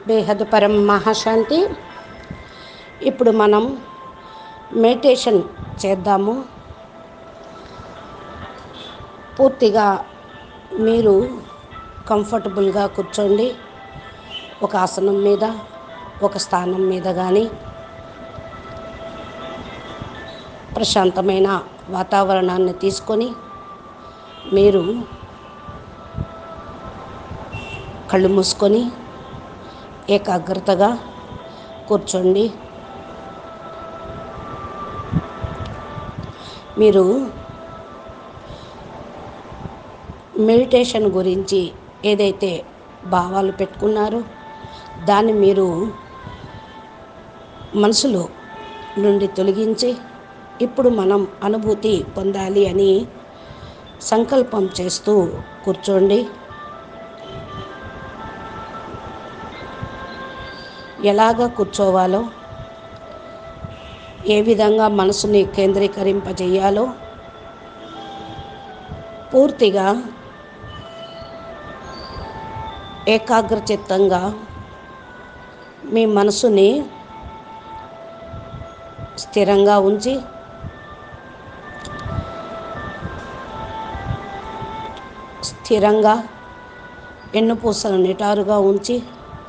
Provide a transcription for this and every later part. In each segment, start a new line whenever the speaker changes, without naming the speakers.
బేహద్ పరం మహాశాంతి ఇప్పుడు మనం మెడిటేషన్ చేద్దాము పూర్తిగా మీరు కంఫర్టబుల్గా కూర్చోండి ఒక ఆసనం మీద ఒక స్థానం మీద కానీ ప్రశాంతమైన వాతావరణాన్ని తీసుకొని మీరు కళ్ళు మూసుకొని ఏకాగ్రతగా కూర్చోండి మీరు మెడిటేషన్ గురించి ఏదైతే భావాలు పెట్టుకున్నారో దాన్ని మీరు మనసులో నుండి తొలగించి ఇప్పుడు మనం అనుభూతి పొందాలి అని సంకల్పం చేస్తూ కూర్చోండి ఎలాగ కూర్చోవాలో ఏ విధంగా మనసుని కేంద్రీకరింపజేయాలో పూర్తిగా ఏకాగ్రచిత్తంగా మీ మనసుని స్థిరంగా ఉంచి స్థిరంగా ఎన్నుపూసలు నిటారుగా ఉంచి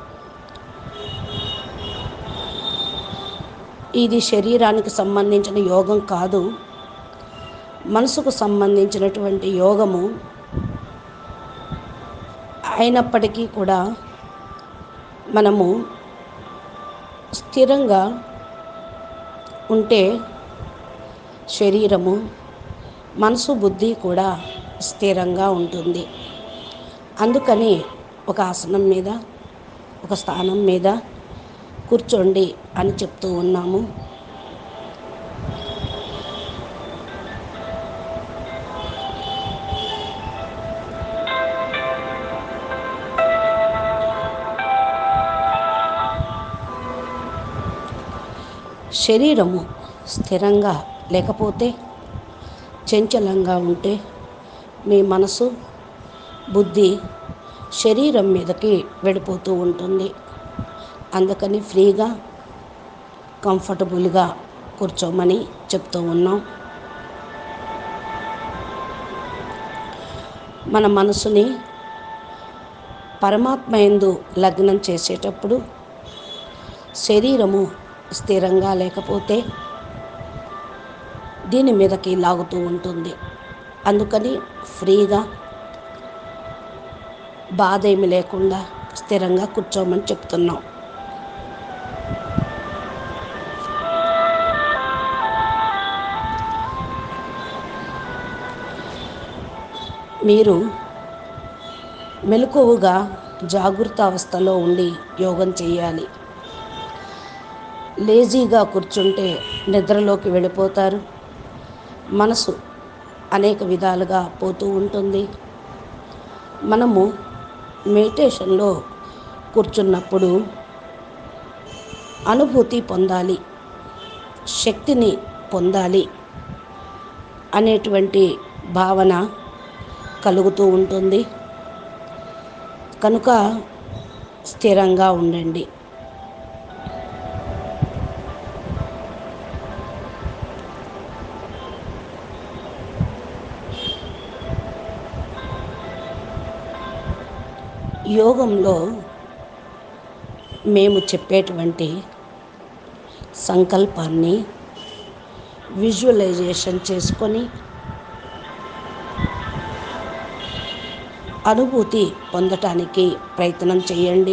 ఇది శరీరానికి సంబంధించిన యోగం కాదు మనసుకు సంబంధించినటువంటి యోగము అయినప్పటికీ కూడా మనము స్థిరంగా ఉంటే శరీరము మనసు బుద్ధి కూడా స్థిరంగా ఉంటుంది అందుకని ఒక ఆసనం మీద ఒక స్థానం మీద కూర్చోండి అని చెప్తూ ఉన్నాము శరీరము స్థిరంగా లేకపోతే చంచలంగా ఉంటే మీ మనసు బుద్ధి శరీరం మీదకి వెళ్ళిపోతూ ఉంటుంది అందుకని ఫ్రీగా కంఫర్టబుల్గా కూర్చోమని చెప్తూ ఉన్నాం మన మనసుని పరమాత్మ ఎందు లగ్నం చేసేటప్పుడు శరీరము స్థిరంగా లేకపోతే దీని మీదకి లాగుతూ ఉంటుంది అందుకని ఫ్రీగా బాధ ఏమి లేకుండా స్థిరంగా కూర్చోమని చెప్తున్నాం మీరు మెలకువగా జాగృత అవస్థలో ఉండి యోగం చేయాలి లేజీగా కూర్చుంటే నిద్రలోకి వెళ్ళిపోతారు మనసు అనేక విధాలుగా పోతూ ఉంటుంది మనము మెడిటేషన్లో కూర్చున్నప్పుడు అనుభూతి పొందాలి శక్తిని పొందాలి అనేటువంటి భావన కలుగుతూ ఉంటుంది కనుక స్థిరంగా ఉండండి యోగంలో మేము చెప్పేటువంటి సంకల్పాన్ని విజువలైజేషన్ చేసుకొని అనుభూతి పొందటానికి ప్రయత్నం చేయండి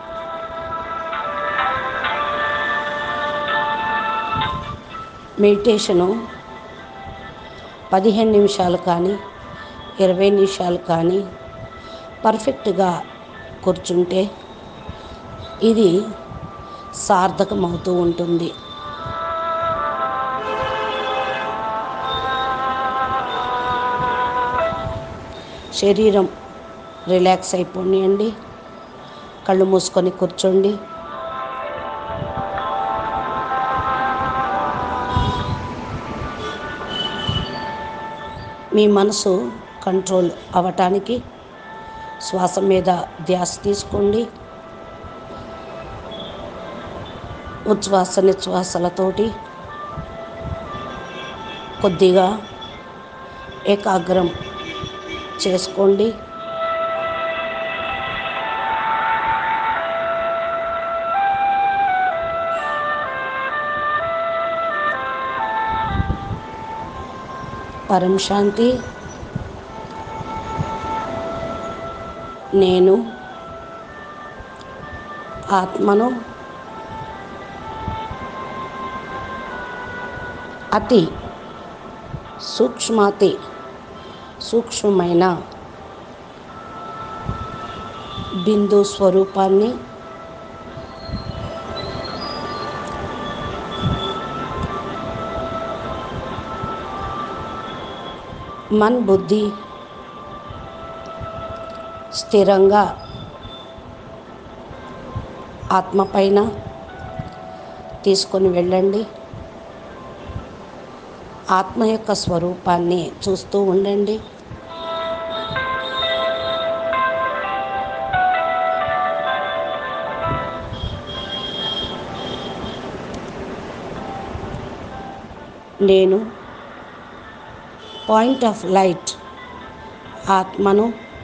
మెడిటేషను పదిహేను నిమిషాలు కానీ ఇరవై నిమిషాలు కానీ పర్ఫెక్ట్గా కూర్చుంటే ఇది సార్థకమవుతూ ఉంటుంది శరీరం రిలాక్స్ అయిపోనియండి కళ్ళు మూసుకొని కూర్చోండి మీ మనసు కంట్రోల్ అవ్వటానికి శ్వాస మీద ధ్యాస తీసుకోండి ఉచ్ఛ్వాస నిశ్వాసలతోటి కొద్దిగా ఏకాగ్రం చేసుకోండి పరం శాంతి నేను ఆత్మను అతి సూక్ష్మాతి సూక్ష్మమైన బిందు స్వరూపాన్ని మన్ బుద్ధి స్థిరంగా ఆత్మ పైన తీసుకొని వెళ్ళండి ఆత్మ యొక్క స్వరూపాన్ని చూస్తూ ఉండండి నేను పాయింట్ ఆఫ్ లైట్ ఆత్మను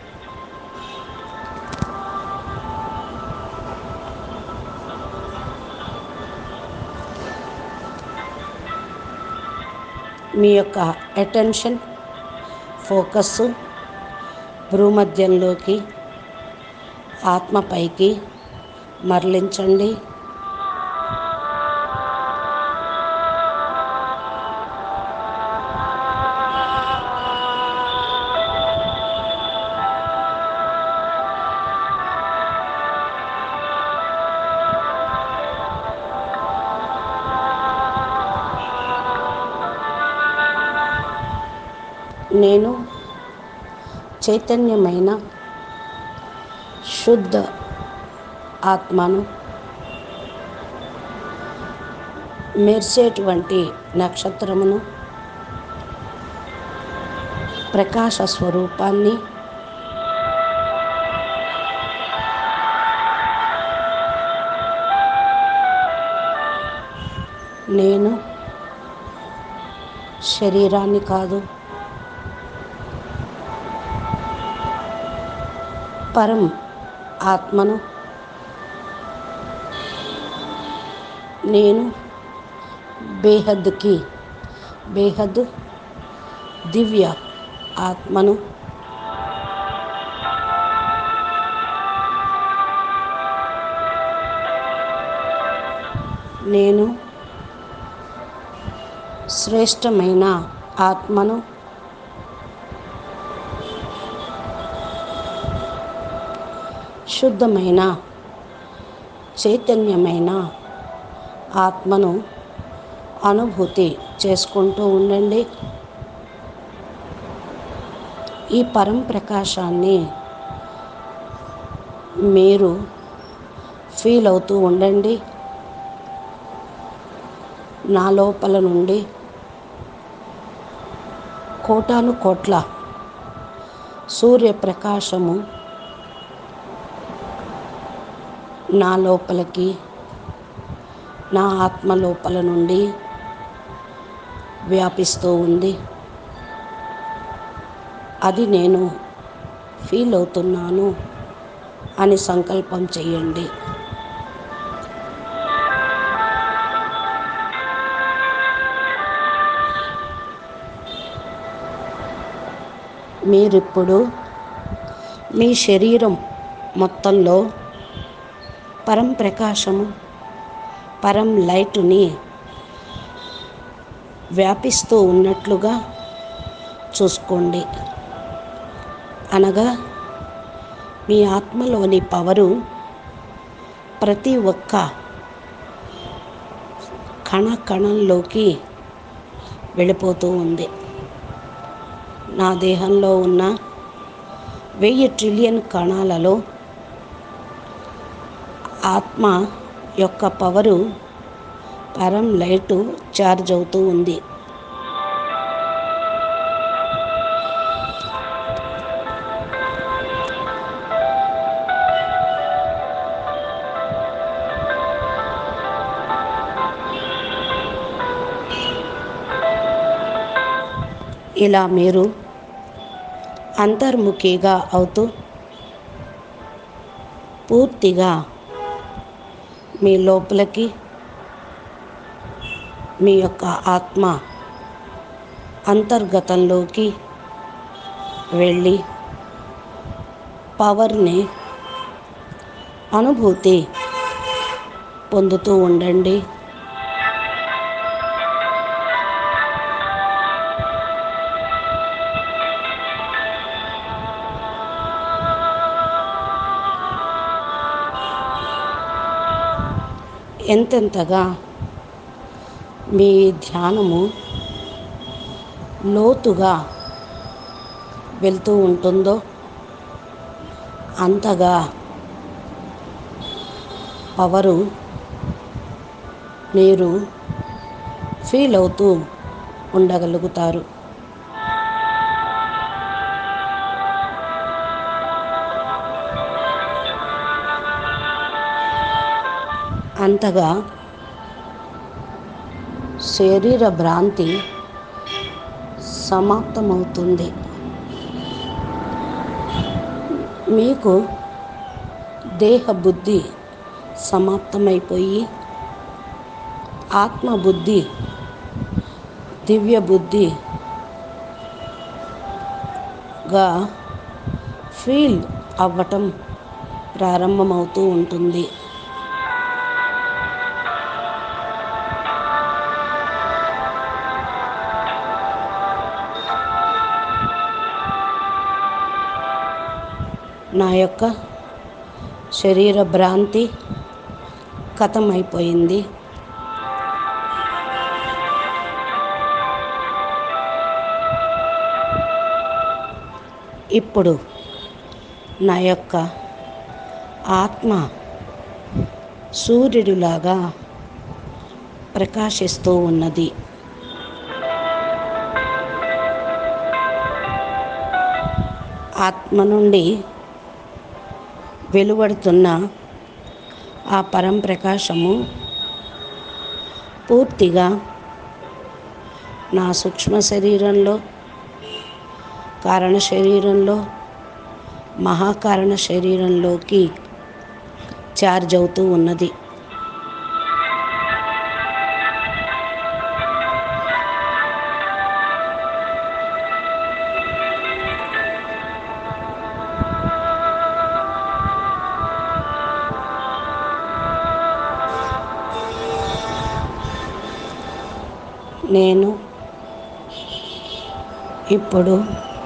మీ యొక్క అటెన్షన్ ఫోకస్ భూమధ్యంలోకి ఆత్మపైకి మరలించండి నేను చైతన్యమైన శుద్ధ ఆత్మను మెరిసేటువంటి నక్షత్రమును ప్రకాశ స్వరూపాన్ని నేను శరీరాన్ని కాదు పరం ఆత్మను నేను బేహద్కి బేహద్ దివ్య ఆత్మను నేను శ్రేష్టమైన ఆత్మను శుద్ధమైన చైతన్యమైన ఆత్మను అనుభూతి చేసుకుంటూ ఉండండి ఈ పరం ప్రకాశాన్ని మీరు ఫీల్ అవుతూ ఉండండి నా లోపల నుండి కోటాను కోట్ల సూర్యప్రకాశము నా లోపలికి నా ఆత్మ లోపల నుండి వ్యాపిస్తూ ఉంది అది నేను ఫీల్ అవుతున్నాను అని సంకల్పం చేయండి మీరిప్పుడు మీ శరీరం మొత్తంలో పరం ప్రకాశము పరం లైటుని వ్యాపిస్తూ ఉన్నట్లుగా చూసుకోండి అనగా మీ ఆత్మలోని పవరు ప్రతి ఒక్క కణ కణంలోకి వెళ్ళిపోతూ ఉంది నా దేహంలో ఉన్న వెయ్యి ట్రిలియన్ కణాలలో ఆత్మ యొక్క పవరు పరం లైటు ఛార్జ్ అవుతూ ఉంది ఇలా మీరు అంతర్ముఖిగా అవుతూ పూర్తిగా మీ లోపలికి మీ యొక్క ఆత్మ అంతర్గతంలోకి వెళ్ళి పవర్ని అనుభూతి పొందుతూ ఉండండి ఎంతెంతగా మీ ధ్యానము లోతుగా వెళ్తూ ఉంటుందో అంతగా పవరు మీరు ఫీల్ అవుతూ ఉండగలుగుతారు అంతగా శరీర భ్రాంతి సమాప్తమవుతుంది మీకు దేహ బుద్ధి సమాప్తమైపోయి ఆత్మబుద్ధి దివ్య బుద్ధిగా ఫీల్ అవ్వటం ప్రారంభమవుతూ ఉంటుంది నా యొక్క శరీర భ్రాంతి కథమైపోయింది ఇప్పుడు నా యొక్క ఆత్మ సూర్యుడిలాగా ప్రకాశిస్తూ ఉన్నది ఆత్మ నుండి వెలువడుతున్న ఆ పరం ప్రకాశము పూర్తిగా నా సూక్ష్మ శరీరంలో కారణ శరీరంలో మహాకారణ శరీరంలోకి చార్జ్ అవుతూ ఉన్నది నేను ఇప్పుడు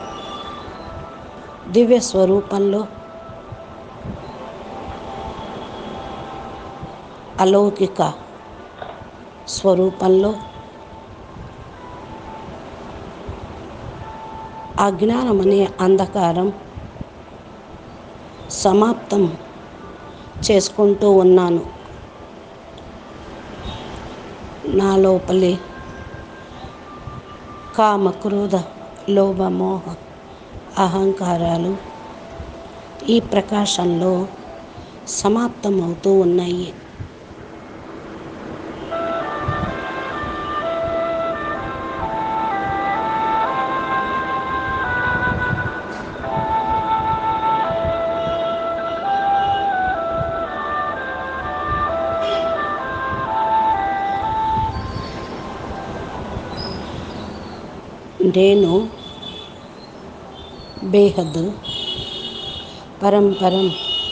దివ్య స్వరూపంలో అలౌకిక స్వరూపంలో అజ్ఞానం అనే అంధకారం సమాప్తం చేసుకుంటూ ఉన్నాను నా లోపలి కామ క్రోధ లోభ మోహ అహంకారాలు ఈ ప్రకాశంలో సమాప్తమవుతూ ఉన్నాయి నేను బేహద్ పరంపరం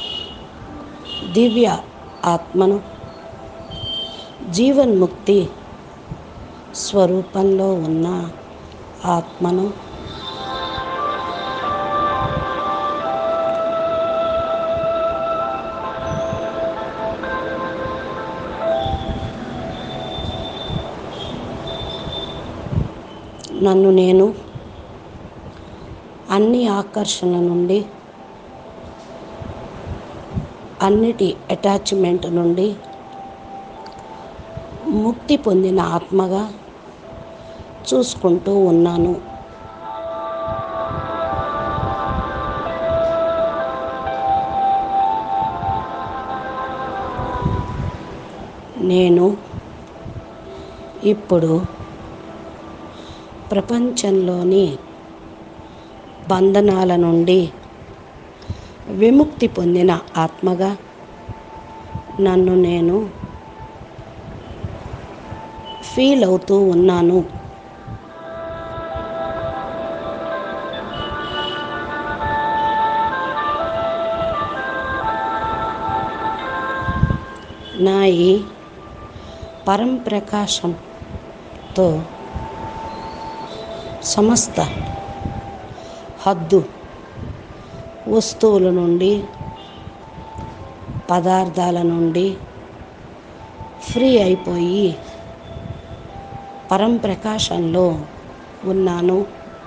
దివ్య ఆత్మను జీవన్ముక్తి స్వరూపంలో ఉన్న ఆత్మను నన్ను నేను అన్ని ఆకర్షణ నుండి అన్నిటి అటాచ్మెంట్ నుండి ముక్తి పొందిన ఆత్మగా చూసుకుంటూ ఉన్నాను నేను ఇప్పుడు ప్రపంచంలోని బంధనాల నుండి విముక్తి పొందిన ఆత్మగా నన్ను నేను ఫీల్ అవుతూ ఉన్నాను నా ఈ పరంప్రకాశంతో సమస్త హద్దు వస్తువుల నుండి పదార్థాల నుండి ఫ్రీ అయిపోయి పరంప్రకాశంలో ఉన్నాను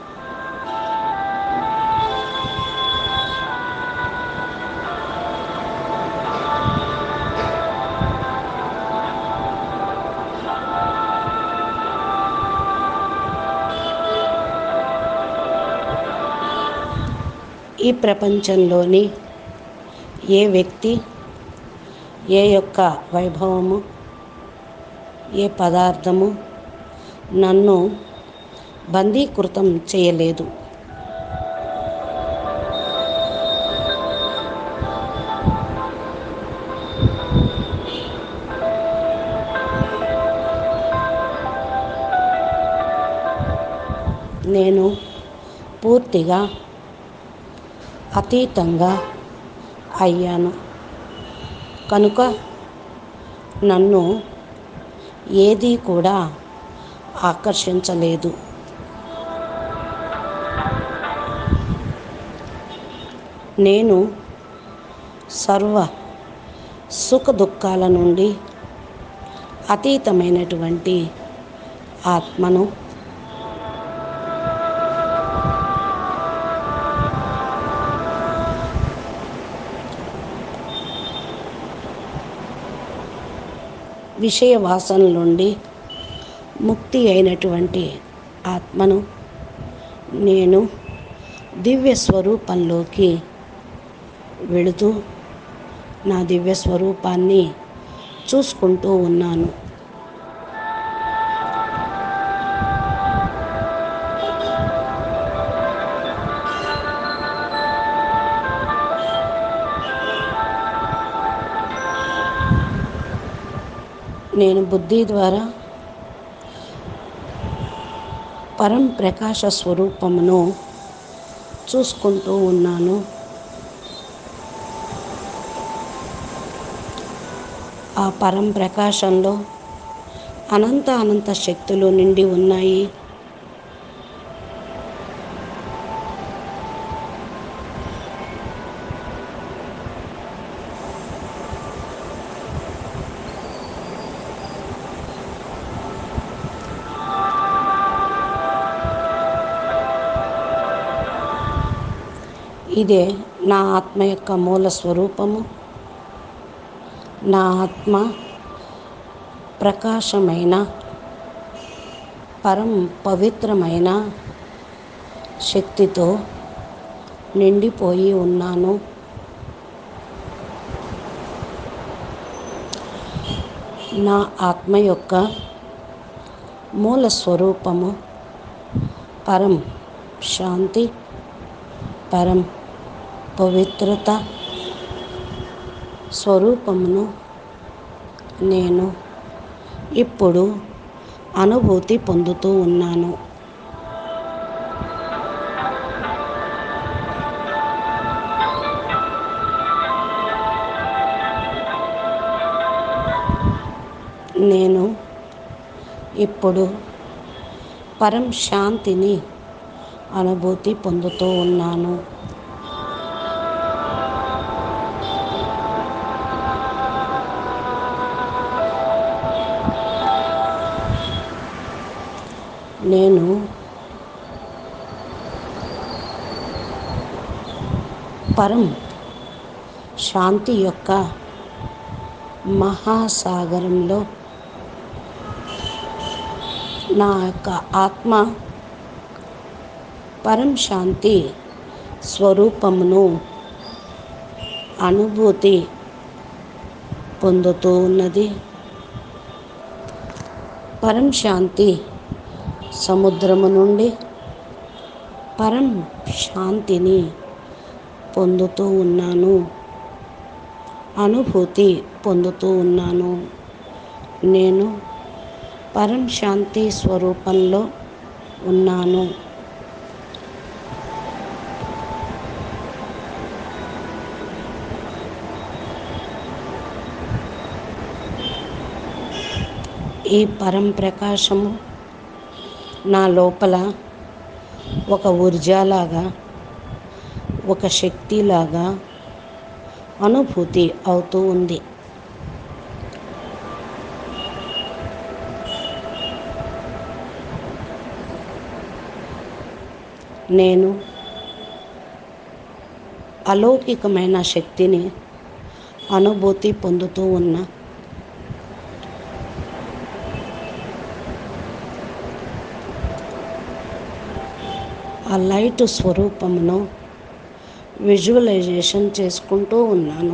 ఈ ప్రపంచంలోని ఏ వ్యక్తి ఏ యొక్క వైభవము ఏ పదార్థము నన్ను బందీకృతం చేయలేదు నేను పూర్తిగా అతీతంగా అయ్యాను కనుక నన్ను ఏదీ కూడా ఆకర్షించలేదు నేను సర్వ సుఖ దుఃఖాల నుండి అతీతమైనటువంటి ఆత్మను విషయ వాసనల నుండి ముక్తి అయినటువంటి ఆత్మను నేను దివ్య స్వరూపంలోకి వెళుతూ నా దివ్య స్వరూపాన్ని చూసుకుంటూ ఉన్నాను నేను బుద్ధి ద్వారా పరం ప్రకాశ స్వరూపమును చూసుకుంటూ ఉన్నాను ఆ పరం ప్రకాశంలో అనంత అనంత శక్తులు నిండి ఉన్నాయి ఇదే నా ఆత్మ యొక్క మూల స్వరూపము నా ఆత్మ ప్రకాశమైన పరం పవిత్రమైన శక్తితో నిండిపోయి ఉన్నాను నా ఆత్మ యొక్క మూల స్వరూపము పరం శాంతి పరం పవిత్రత స్వరూపమును నేను ఇప్పుడు అనుభూతి పొందుతూ ఉన్నాను నేను ఇప్పుడు పరం శాంతిని అనుభూతి పొందుతూ ఉన్నాను నేను పరం శాంతి యొక్క మహాసాగరంలో నా యొక్క ఆత్మ పరం శాంతి స్వరూపమును అనుభూతి పొందుతూ ఉన్నది పరం శాంతి సముద్రము నుండి పరం శాంతిని పొందుతూ ఉన్నాను అనుభూతి పొందుతూ ఉన్నాను నేను పరం శాంతి స్వరూపంలో ఉన్నాను ఈ పరం ప్రకాశము నా లోపల ఒక ఊర్జాలాగా ఒక శక్తిలాగా అనుభూతి అవుతూ ఉంది నేను అలౌకికమైన శక్తిని అనుభూతి పొందుతూ ఉన్నా ఆ లైట్ స్వరూపమును విజువలైజేషన్ చేసుకుంటూ ఉన్నాను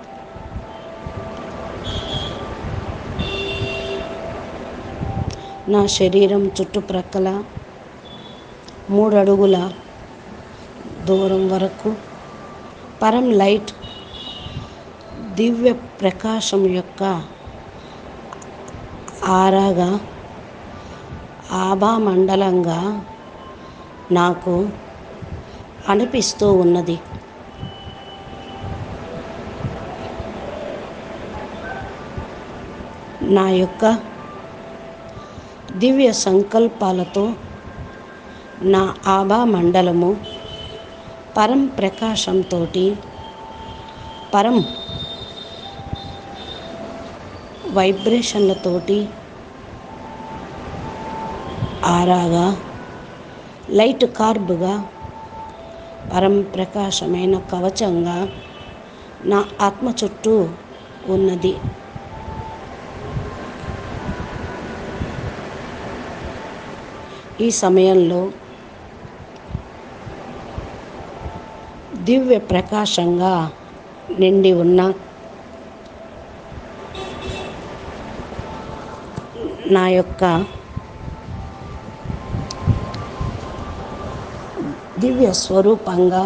నా శరీరం చుట్టుప్రక్కల మూడు అడుగుల దూరం వరకు పరం లైట్ దివ్య ప్రకాశం యొక్క ఆరాగా ఆభామండలంగా నాకు అనిపిస్తూ ఉన్నది నా యొక్క దివ్య సంకల్పాలతో నా ఆభా మండలము పరం ప్రకాశంతో పరం వైబ్రేషన్లతోటి ఆరాగా లైట్ కార్బ్గా పరం ప్రకాశమైన కవచంగా నా ఆత్మ చుట్టూ ఉన్నది ఈ సమయంలో దివ్య ప్రకాశంగా నిండి ఉన్న నా యొక్క దివ్య స్వరూపంగా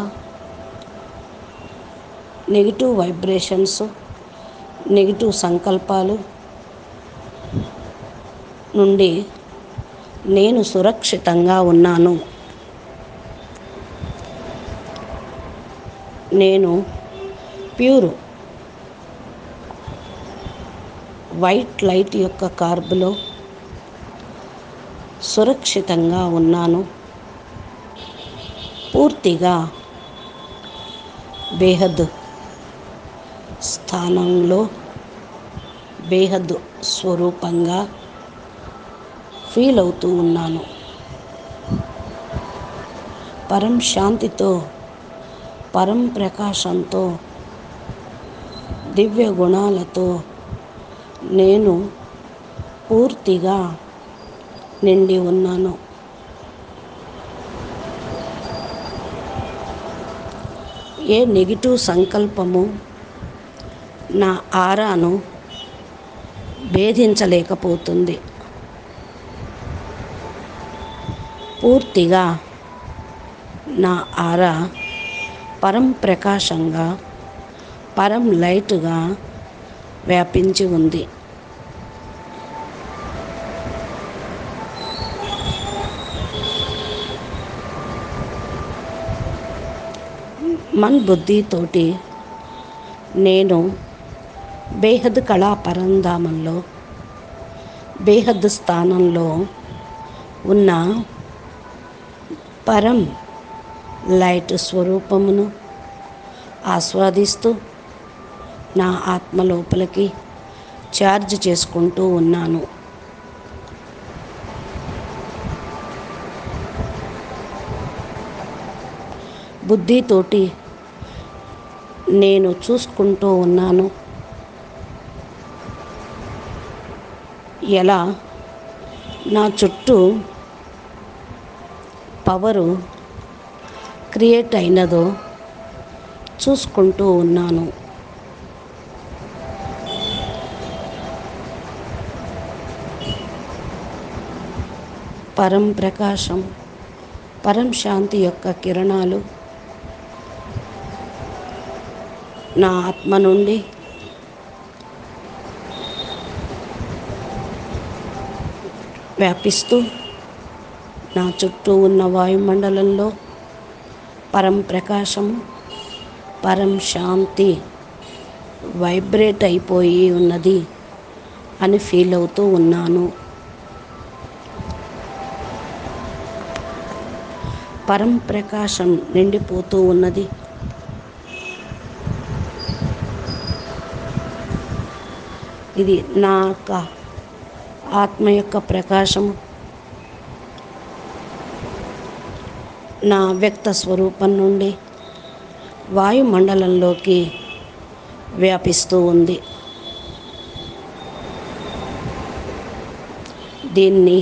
నెగిటివ్ వైబ్రేషన్స్ నెగిటివ్ సంకల్పాలు నుండి నేను సురక్షితంగా ఉన్నాను నేను ప్యూర్ వైట్ లైట్ యొక్క కార్బులో సురక్షితంగా ఉన్నాను పూర్తిగా బేహద్ స్థానంలో బేహద్ స్వరూపంగా ఫీల్ అవుతూ ఉన్నాను పరం శాంతితో పరం ప్రకాశంతో దివ్య గుణాలతో నేను పూర్తిగా నిండి ఉన్నాను ఏ నెగిటివ్ సంకల్పము నా ఆరాను భేదించలేకపోతుంది పూర్తిగా నా ఆరా పరం ప్రకాశంగా పరం లైట్గా వ్యాపించి ఉంది మన్ బుద్ధితోటి నేను బేహద్ కళా పరంధామంలో బేహద్ స్థానంలో ఉన్న పరం లైట్ స్వరూపమును ఆస్వాదిస్తూ నా ఆత్మ లోపలికి ఛార్జ్ చేసుకుంటూ ఉన్నాను బుద్ధితోటి నేను చూసుకుంటూ ఉన్నాను ఎలా నా చుట్టూ పవరు క్రియేట్ అయినదో చూసుకుంటూ ఉన్నాను పరం ప్రకాశం పరం శాంతి యొక్క కిరణాలు నా ఆత్మ నుండి వ్యాపిస్తూ నా చుట్టూ ఉన్న వాయుమండలంలో పరం ప్రకాశము పరం శాంతి వైబ్రేట్ అయిపోయి ఉన్నది అని ఫీల్ అవుతూ ఉన్నాను పరం ప్రకాశం నిండిపోతూ ఉన్నది ఇది నా యొక్క ఆత్మ యొక్క ప్రకాశము నా వ్యక్త స్వరూపం నుండి వాయుమండలంలోకి వ్యాపిస్తూ ఉంది దీన్ని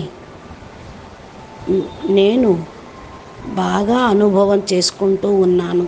నేను బాగా అనుభవం చేసుకుంటూ ఉన్నాను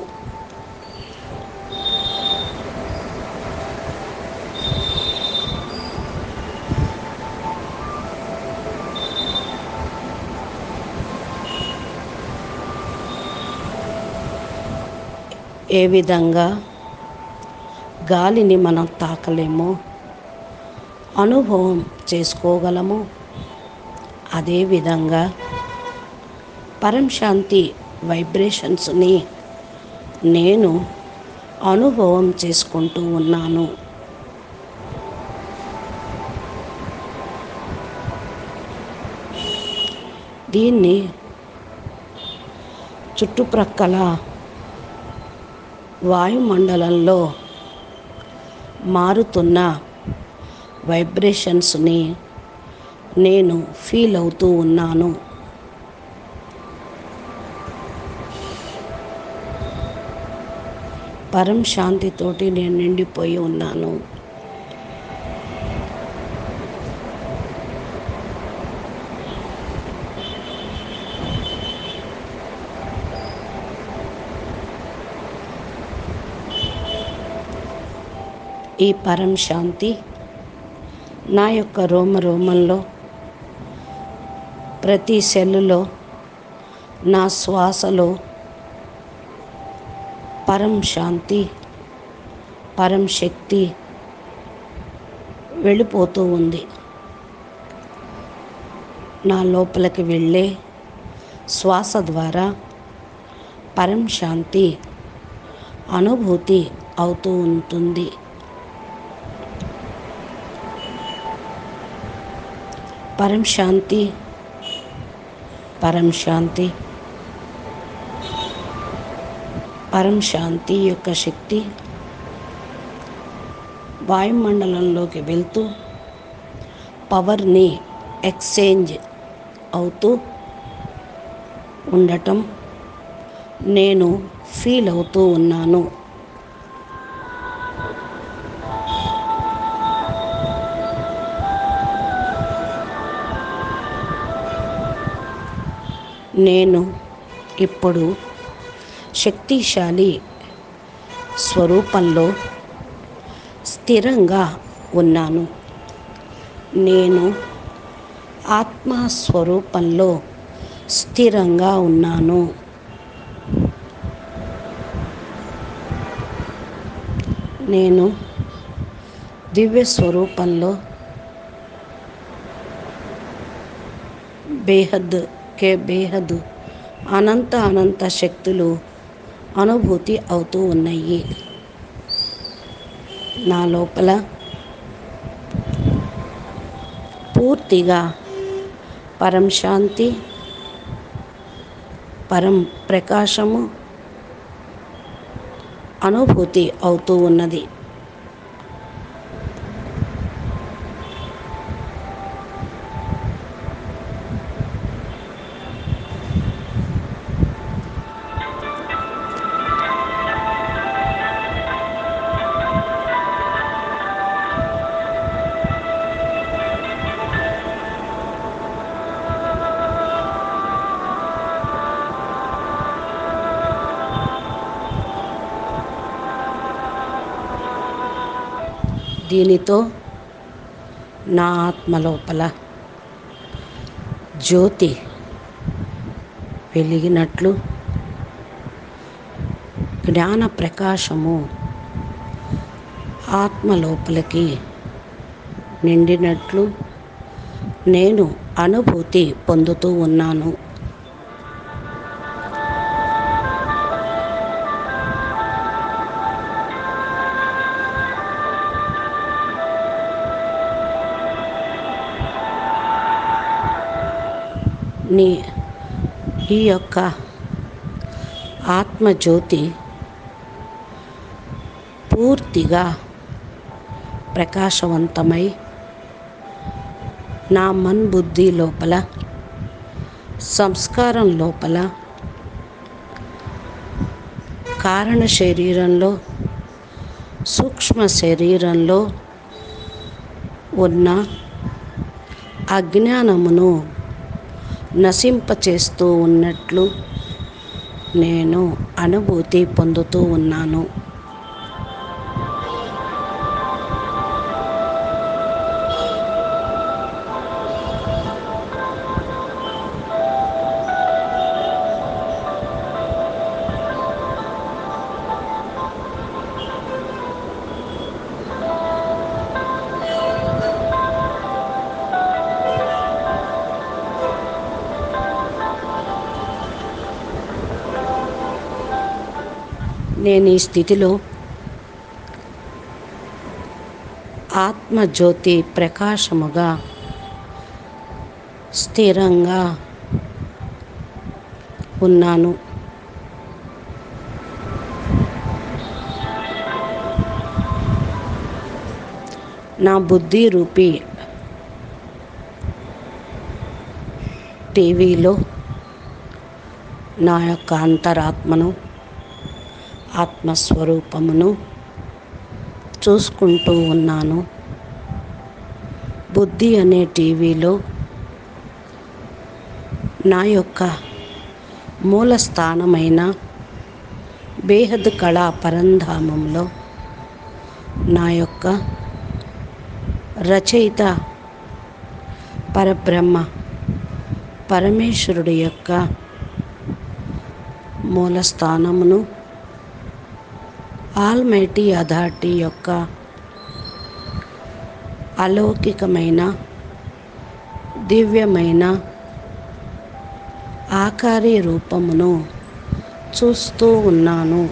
ఏ విధంగా గాలిని మనం తాకలేమో అనుభవం చేసుకోగలము అదేవిధంగా పరం శాంతి వైబ్రేషన్స్ని నేను అనుభవం చేసుకుంటూ ఉన్నాను దీన్ని చుట్టుప్రక్కల వాయుమండలంలో మారుతున్న వైబ్రేషన్స్ని నేను ఫీల్ అవుతూ ఉన్నాను పరం శాంతితోటి నేను నిండిపోయి ఉన్నాను ఈ పరం శాంతి నా యొక్క రోమ రోమంలో ప్రతి సెల్లులో నా శ్వాసలో పరం శాంతి పరం శక్తి వెళ్ళిపోతూ ఉంది నా లోపలికి వెళ్ళే శ్వాస ద్వారా పరం శాంతి అనుభూతి అవుతూ ఉంటుంది పరం శాంతి పరం శాంతి పరం శాంతి యొక్క శక్తి వాయుమండలంలోకి వెళ్తూ పవర్ని ఎక్స్చేంజ్ అవుతూ ఉండటం నేను ఫీల్ అవుతూ ఉన్నాను నేను ఇప్పుడు శక్తిశాలి స్వరూపంలో స్థిరంగా ఉన్నాను నేను ఆత్మ స్వరూపంలో స్థిరంగా ఉన్నాను నేను దివ్య స్వరూపంలో బేహద్ కే బేహద్ అనంత అనంత శక్తులు అనుభూతి అవుతూ ఉన్నాయి నా లోపల పూర్తిగా పరం శాంతి పరం ప్రకాశము అనుభూతి అవుతూ ఉన్నది దీనితో నా ఆత్మ లోపల జ్యోతి వెలిగినట్లు జ్ఞాన ప్రకాశము ఆత్మ లోపలికి నిండినట్లు నేను అనుభూతి పొందుతూ ఉన్నాను నీ ఈ యొక్క ఆత్మజ్యోతి పూర్తిగా ప్రకాశవంతమై నా మన్ బుద్ధి లోపల సంస్కారం లోపల కారణ శరీరంలో సూక్ష్మ శరీరంలో ఉన్న అజ్ఞానమును నశింపచేస్తూ ఉన్నట్లు నేను అనుభూతి పొందుతూ ఉన్నాను నేను ఈ స్థితిలో ఆత్మజ్యోతి ప్రకాశముగా స్థిరంగా ఉన్నాను నా బుద్ధి రూపీ టీవీలో నా యొక్క అంతరాత్మను ఆత్మస్వరూపమును చూసుకుంటూ ఉన్నాను బుద్ధి అనే టీవీలో నా యొక్క మూల స్థానమైన బేహద్ కళా పరంధామంలో నా యొక్క రచయిత పరబ్రహ్మ పరమేశ్వరుడి యొక్క మూల స్థానమును ఆల్మైటీ అథారిటీ యొక్క అలౌకికమైన దివ్యమైన ఆకారి రూపమును చూస్తూ ఉన్నాను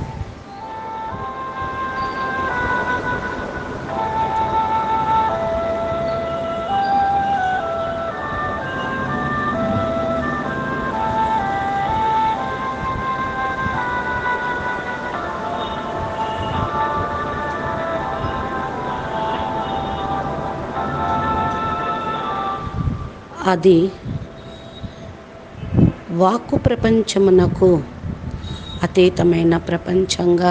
అది వాక్కు ప్రపంచమునకు అతీతమైన ప్రపంచంగా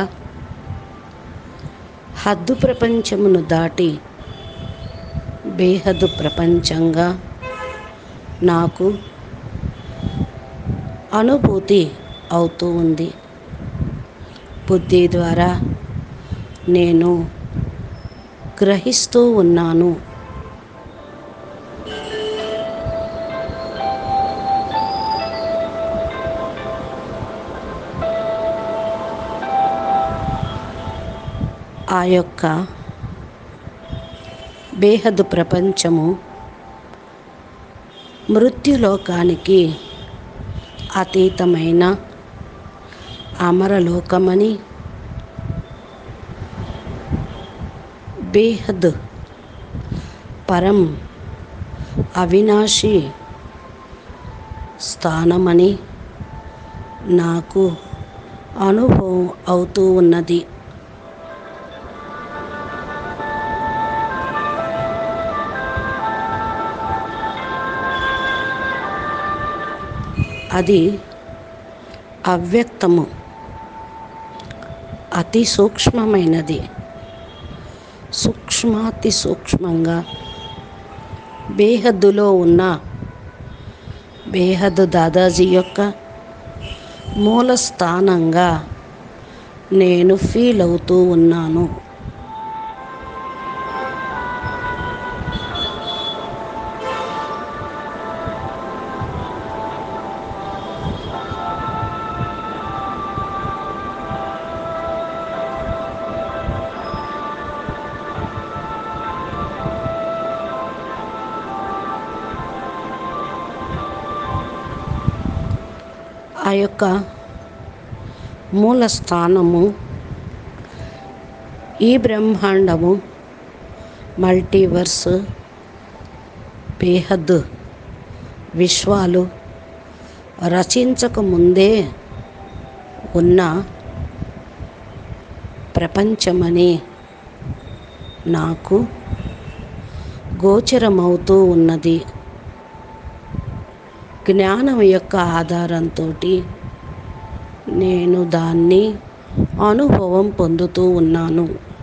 హద్దు ప్రపంచమును దాటి బేహద్దు ప్రపంచంగా నాకు అనుభూతి అవుతూ ఉంది బుద్ధి ద్వారా నేను గ్రహిస్తూ ఉన్నాను ఆ యొక్క బేహద్దు ప్రపంచము మృత్యులోకానికి అతీతమైన అమరలోకమని బేహద్ పరం అవినాశి స్థానమని నాకు అనుభవం అవుతూ ఉన్నది అది అవ్యక్తము అతి సూక్ష్మమైనది సూక్ష్మాతి సూక్ష్మంగా బేహద్దులో ఉన్న బేహద్దు దాదాజీ యొక్క మూల స్థానంగా నేను ఫీల్ అవుతూ ఉన్నాను ఆ యొక్క మూల స్థానము ఈ బ్రహ్మాండము మల్టీవర్స్ బేహద్ విశ్వాలు రచించక ముందే ఉన్న ప్రపంచమని నాకు గోచరమవుతూ ఉన్నది జ్ఞానం యొక్క ఆధారంతో నేను దాన్ని అనుభవం పొందుతూ ఉన్నాను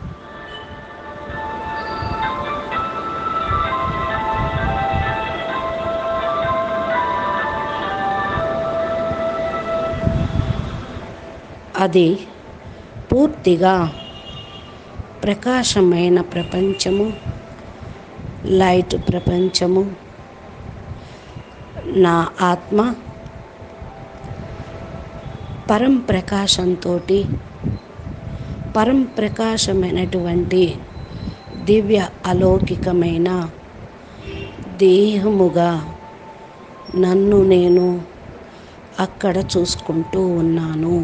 అది పూర్తిగా ప్రకాశమైన ప్రపంచము లైట్ ప్రపంచము నా ఆత్మ పరం ప్రకాశంతో పరం ప్రకాశమైనటువంటి దివ్య అలౌకికమైన దేహముగా నన్ను నేను అక్కడ చూసుకుంటూ ఉన్నాను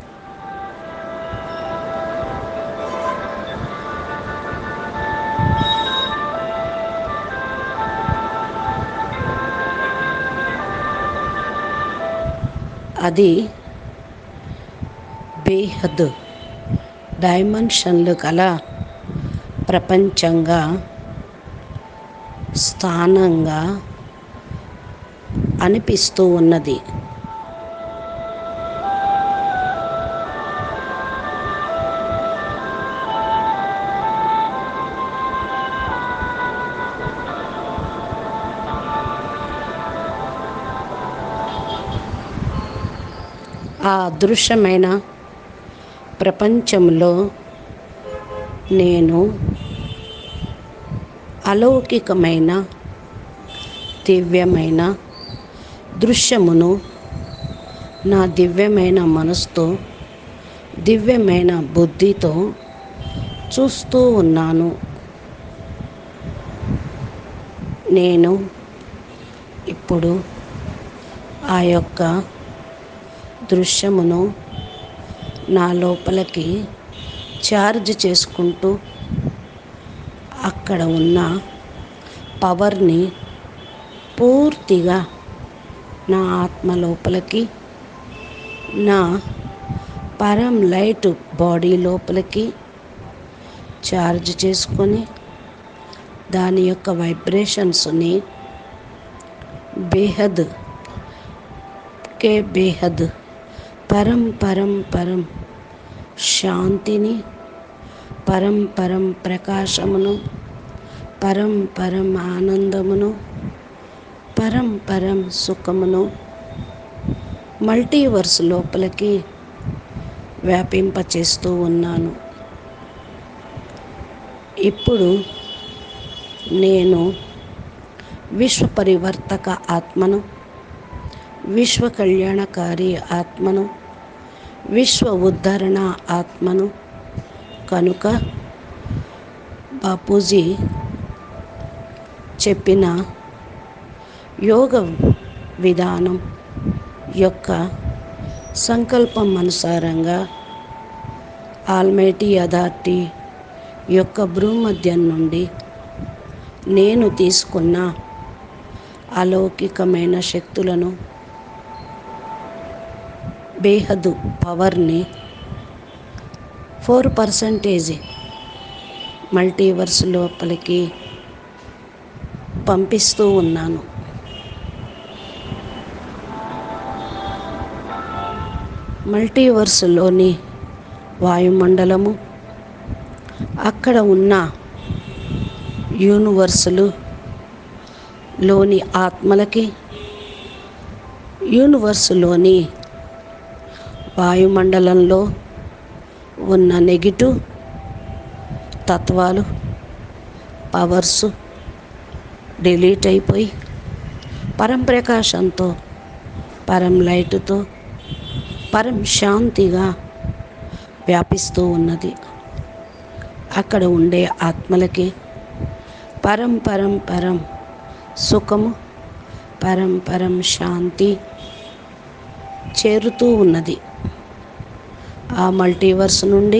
అది బేహద్ డైమెన్షన్లు గల ప్రపంచంగా స్థానంగా అనిపిస్తూ ఉన్నది ఆ అదృశ్యమైన ప్రపంచంలో నేను అలౌకికమైన దివ్యమైన దృశ్యమును నా దివ్యమైన మనసుతో దివ్యమైన బుద్ధితో చూస్తూ ఉన్నాను నేను ఇప్పుడు ఆ యొక్క దృశ్యమును నా లోపలికి ఛార్జ్ చేసుకుంటూ అక్కడ ఉన్న పవర్ని పూర్తిగా నా ఆత్మ లోపలికి నా పరం లైట్ బాడీ లోపలికి ఛార్జ్ చేసుకొని దాని యొక్క వైబ్రేషన్స్ని బేహద్ కే బేహద్ పరం పరం పరం శాంతిని పరం పరం ప్రకాశమును పరం పరం ఆనందమును పరం పరం సుఖమును మల్టీవర్స్ లోపలికి వ్యాపింపచేస్తూ ఉన్నాను ఇప్పుడు నేను విశ్వ పరివర్తక ఆత్మను విశ్వ కళ్యాణకారి ఆత్మను విశ్వ ఉద్ధరణ ఆత్మను కనుక బాపూజీ చెప్పిన యోగ విధానం యొక్క సంకల్పం అనుసారంగా ఆల్మైటీ అథారిటీ యొక్క భూమధ్యం నుండి నేను తీసుకున్న అలౌకికమైన శక్తులను బేహదు పవర్ని ఫోర్ పర్సంటేజ్ మల్టీవర్స్ లోపలికి పంపిస్తూ ఉన్నాను మల్టీవర్స్లోని వాయుమండలము అక్కడ ఉన్న యూనివర్సులు లోని ఆత్మలకి యూనివర్సులోని వాయుమండలంలో ఉన్న నెగిటివ్ తత్వాలు పవర్స్ డిలీట్ అయిపోయి పరంప్రకాశంతో పరం లైట్తో పరం శాంతిగా వ్యాపిస్తూ ఉన్నది అక్కడ ఉండే ఆత్మలకి పరం పరం పరం సుఖము పరం పరం శాంతి చేరుతూ ఉన్నది ఆ మల్టీవర్స్ నుండి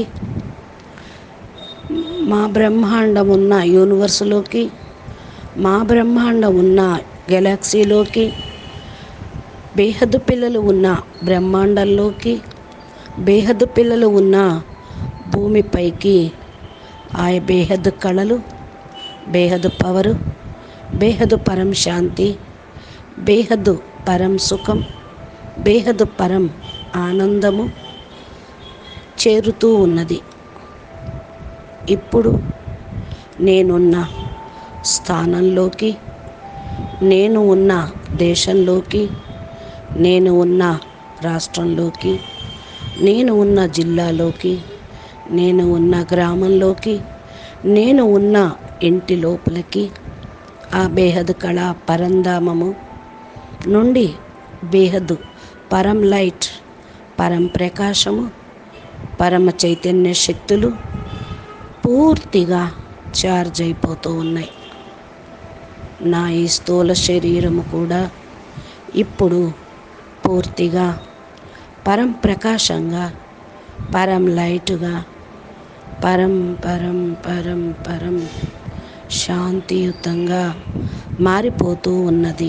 మా బ్రహ్మాండం ఉన్న యూనివర్స్లోకి మా బ్రహ్మాండం ఉన్న గెలాక్సీలోకి బేహద్దు పిల్లలు ఉన్న బ్రహ్మాండంలోకి బేహద్దు పిల్లలు ఉన్న భూమిపైకి ఆ బేహద్దు కళలు బేహద్దు పవరు బేహద్దు పరం శాంతి బేహద్దు పరం సుఖం బేహద్దు పరం ఆనందము చేరుతూ ఉన్నది ఇప్పుడు నేనున్న స్థానంలోకి నేను ఉన్న దేశంలోకి నేను ఉన్న రాష్ట్రంలోకి నేను ఉన్న జిల్లాలోకి నేను ఉన్న గ్రామంలోకి నేను ఉన్న ఇంటి లోపలికి ఆ బేహద్ కళ పరంధామము నుండి బేహద్ పరం లైట్ పరం ప్రకాశము పరమ చైతన్య శక్తులు పూర్తిగా చార్జ్ అయిపోతూ ఉన్నాయి నా ఈ స్థూల శరీరము కూడా ఇప్పుడు పూర్తిగా పరం ప్రకాశంగా పరం లైటుగా పరం పరం పరం పరం శాంతియుతంగా మారిపోతూ ఉన్నది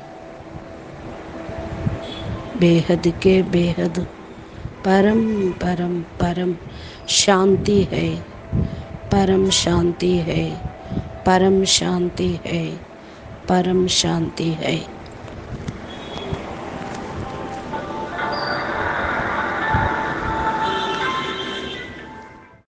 బేహద్కే బేహద్ परम परम परम शांति है परम शांति है परम शांति है परम शांति है